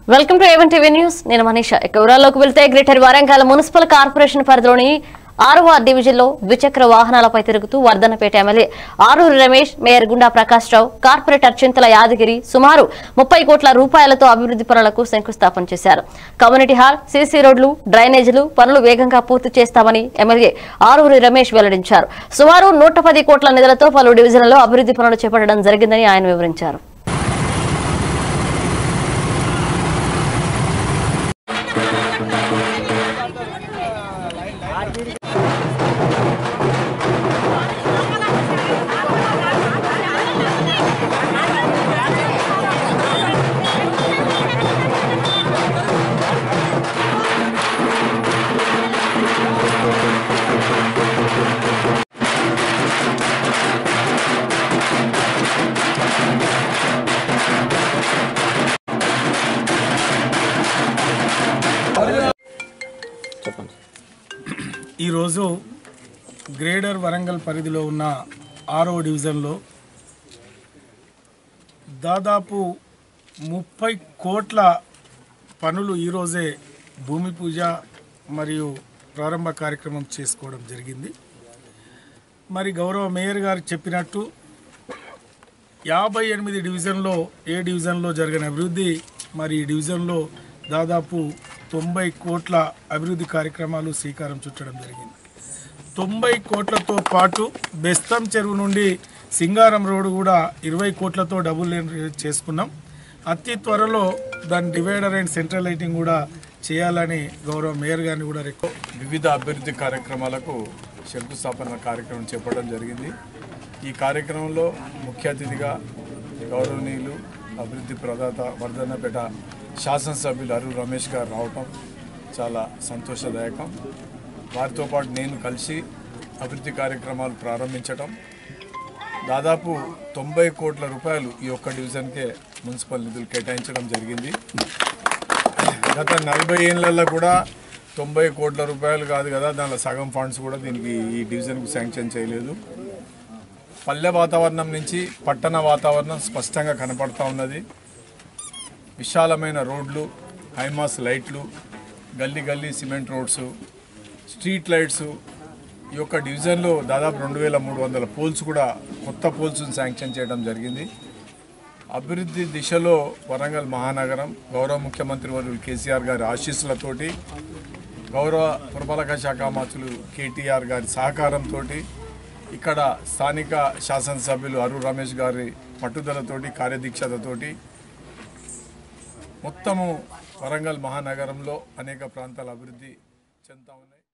welcome to A one TV news నేను మనీష ఇక వివరాల్లోకి వెళ్తే గ్రేటర్ వరంగల్ మున్సిపల్ కార్పొరేషన్ పరిధిలోని ఆరవ డివిజన్ లో ద్విచక్ర వాహనాలపై తిరుగుతూ Wardhannapet MLA Aruri Ramesh mayor Gunda Prakash Rao corporator Chintala Yadagiri సుమారు ముప్పై కోట్ల రూపాయలతో అభివృద్ధి పనులకు శంకుస్థాపన చేశారు కమ్యూనిటీ హాల్ సీసీ రోడ్లు డ్రైనేజీలు పనులు వేగంగా పూర్తి చేస్తామని ఎమ్మెల్యే ఆరూరి రమేష్ వెల్లడించారు సుమారు నూట పది కోట్ల నిధులతో పలు డివిజన్లలో అభివృద్ధి పనులు చేపట్టడం జరిగిందని ఆయన వివరించారు ఈరోజు గ్రేటర్ వరంగల్ పరిధిలో ఉన్న ఆరో డివిజన్లో దాదాపు ముప్పై కోట్ల పనులు ఈరోజే భూమి పూజ మరియు ప్రారంభ కార్యక్రమం చేసుకోవడం జరిగింది మరి గౌరవ మేయర్ గారు చెప్పినట్టు యాభై ఎనిమిది డివిజన్లో ఏ డివిజన్లో జరిగిన అభివృద్ధి మరి ఈ డివిజన్లో దాదాపు తొంభై కోట్ల అభివృద్ధి కార్యక్రమాలు శ్రీకారం చుట్టడం జరిగింది తొంభై కోట్లతో పాటు బెస్తం చెరువు నుండి సింగారం రోడ్డు కూడా ఇరవై కోట్లతో డబుల్ లేన్ చేసుకున్నాం అతి త్వరలో దాని డివైడర్ అండ్ సెంట్రల్ లైటింగ్ కూడా చేయాలని గౌరవ మేయర్ గారిని కూడా రిక్వ వివిధ అభివృద్ధి కార్యక్రమాలకు శంకుస్థాపన కార్యక్రమం చేపట్టడం జరిగింది ఈ కార్యక్రమంలో ముఖ్య అతిథిగా గౌరవనీయులు అభివృద్ధి ప్రదాత వర్ధన్నపేట శాసనసభ్యులు అరుణ్ రమేష్ గారు రావటం చాలా సంతోషదాయకం వారితో పాటు నేను కలిసి అభివృద్ధి కార్యక్రమాలు ప్రారంభించటం దాదాపు తొంభై కోట్ల రూపాయలు ఈ ఒక్క డివిజన్కే మున్సిపల్ నిధులు కేటాయించడం జరిగింది గత నలభై ఏళ్ళల్లో కూడా తొంభై కోట్ల రూపాయలు కాదు కదా దానిలో సగం ఫండ్స్ కూడా దీనికి ఈ డివిజన్కు శాంక్షన్ చేయలేదు పల్లె వాతావరణం నుంచి పట్టణ వాతావరణం స్పష్టంగా కనపడతా ఉన్నది విశాలమైన రోడ్లు హైమాస్ లైట్లు గల్లీ గల్లీ సిమెంట్ రోడ్స్ స్ట్రీట్ లైట్స్ ఈ యొక్క డివిజన్లో దాదాపు రెండు వేల మూడు వందల పోల్స్ కూడా కొత్త పోల్స్ను శాంక్షన్ చేయడం జరిగింది అభివృద్ధి దిశలో వరంగల్ మహానగరం గౌరవ ముఖ్యమంత్రి వర్యులు కేసీఆర్ గారి ఆశీస్సులతోటి గౌరవ పురపాలక శాఖ మంత్రులు కేటీఆర్ గారి సహకారంతో ఇక్కడ స్థానిక శాసనసభ్యులు అరుణ్ రమేష్ గారి పట్టుదలతోటి కార్యదీక్షతతోటి మొత్తము వరంగల్ మహానగరంలో అనేక ప్రాంతాల అభివృద్ధి చెందుతా ఉన్నాయి